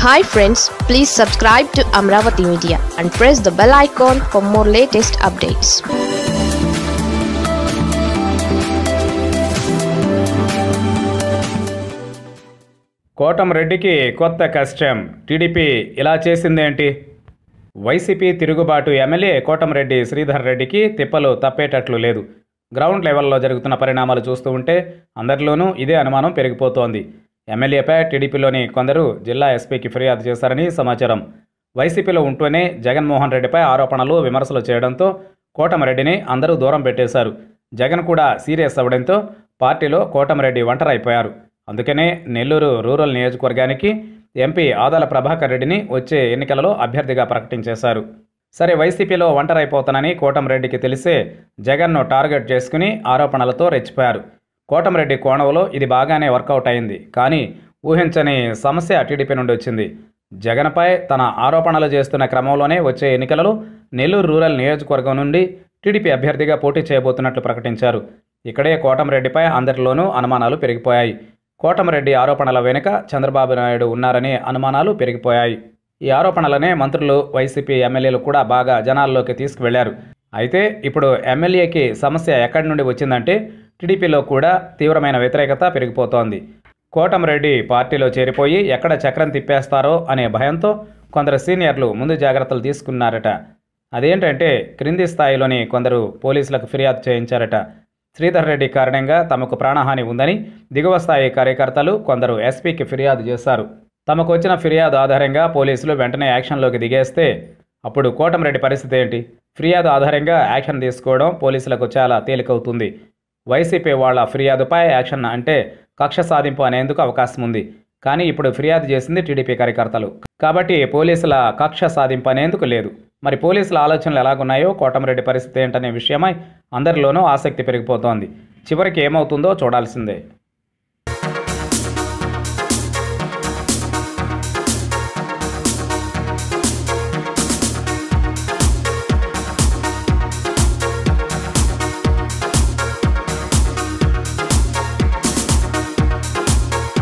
hi friends please subscribe to Amaravati media and press the bell icon for more latest updates కోటంరెడ్డికి కొత్త కష్టం TDP ఇలా చేసిందేంటి YCP తిరుగుబాటు ఎమ్మెల్యే కోటంరెడ్డి శ్రీధర్ రెడ్డికి తిప్పలు తప్పేటట్లు లేదు గ్రౌండ్ లెవెల్లో జరుగుతున్న పరిణామాలు చూస్తూ ఉంటే అందరిలోనూ ఇదే అనుమానం పెరిగిపోతోంది ఎమ్మెల్యేపై టీడీపీలోని కొందరు జిల్లా ఎస్పీకి ఫిర్యాదు చేశారని సమాచారం వైసీపీలో ఉంటూనే జగన్మోహన్ రెడ్డిపై ఆరోపణలు విమర్శలు చేయడంతో కోటమిరెడ్డిని అందరూ దూరం పెట్టేశారు జగన్ కూడా సీరియస్ అవ్వడంతో పార్టీలో కోటమిరెడ్డి ఒంటరైపోయారు అందుకనే నెల్లూరు రూరల్ నియోజకవర్గానికి ఎంపీ ఆదాల ప్రభాకర్ రెడ్డిని వచ్చే ఎన్నికలలో అభ్యర్థిగా ప్రకటించేశారు సరే వైసీపీలో ఒంటరైపోతానని కోటంరెడ్డికి తెలిసే జగన్ను టార్గెట్ చేసుకుని ఆరోపణలతో రెచ్చిపోయారు కోటంరెడ్డి కోణంలో ఇది బాగానే వర్కౌట్ అయింది కానీ ఊహించని సమస్య టీడీపీ నుండి వచ్చింది జగన్పై తన ఆరోపణలు చేస్తున్న క్రమంలోనే వచ్చే ఎన్నికలలో నెల్లూరు రూరల్ నియోజకవర్గం నుండి టీడీపీ అభ్యర్థిగా పోటీ చేయబోతున్నట్లు ప్రకటించారు ఇక్కడే కోటంరెడ్డిపై అందరిలోనూ అనుమానాలు పెరిగిపోయాయి కోటమిరెడ్డి ఆరోపణల వెనుక చంద్రబాబు నాయుడు ఉన్నారనే అనుమానాలు పెరిగిపోయాయి ఈ ఆరోపణలనే మంత్రులు వైసీపీ ఎమ్మెల్యేలు కూడా బాగా జనాల్లోకి తీసుకువెళ్లారు అయితే ఇప్పుడు ఎమ్మెల్యేకి సమస్య ఎక్కడి నుండి వచ్చిందంటే టీడీపీలో కూడా తీవ్రమైన వ్యతిరేకత పెరిగిపోతోంది కోటమిరెడ్డి పార్టీలో చేరిపోయి ఎక్కడ చక్రం తిప్పేస్తారో అనే భయంతో కొందరు సీనియర్లు ముందు జాగ్రత్తలు తీసుకున్నారట అదేంటంటే క్రింది స్థాయిలోని కొందరు పోలీసులకు ఫిర్యాదు చేయించారట శ్రీధర్ రెడ్డి కారణంగా తమకు ప్రాణహాని ఉందని దిగువ స్థాయి కార్యకర్తలు కొందరు ఎస్పీకి ఫిర్యాదు చేశారు తమకు వచ్చిన ఫిర్యాదు ఆధారంగా పోలీసులు వెంటనే యాక్షన్లోకి దిగేస్తే అప్పుడు కోటమిరెడ్డి పరిస్థితి ఏంటి ఫిర్యాదు ఆధారంగా యాక్షన్ తీసుకోవడం పోలీసులకు చాలా తేలికవుతుంది వైసీపీ వాళ్ళ ఫిర్యాదుపై యాక్షన్ అంటే కక్ష సాధింపు అనేందుకు అవకాశం ఉంది కానీ ఇప్పుడు ఫిర్యాదు చేసింది టీడీపీ కార్యకర్తలు కాబట్టి పోలీసుల కక్ష సాధింపు అనేందుకు లేదు మరి పోలీసుల ఆలోచనలు ఎలాగున్నాయో కోటమిరెడ్డి పరిస్థితి ఏంటనే విషయమై అందరిలోనూ ఆసక్తి పెరిగిపోతోంది చివరికి ఏమవుతుందో చూడాల్సిందే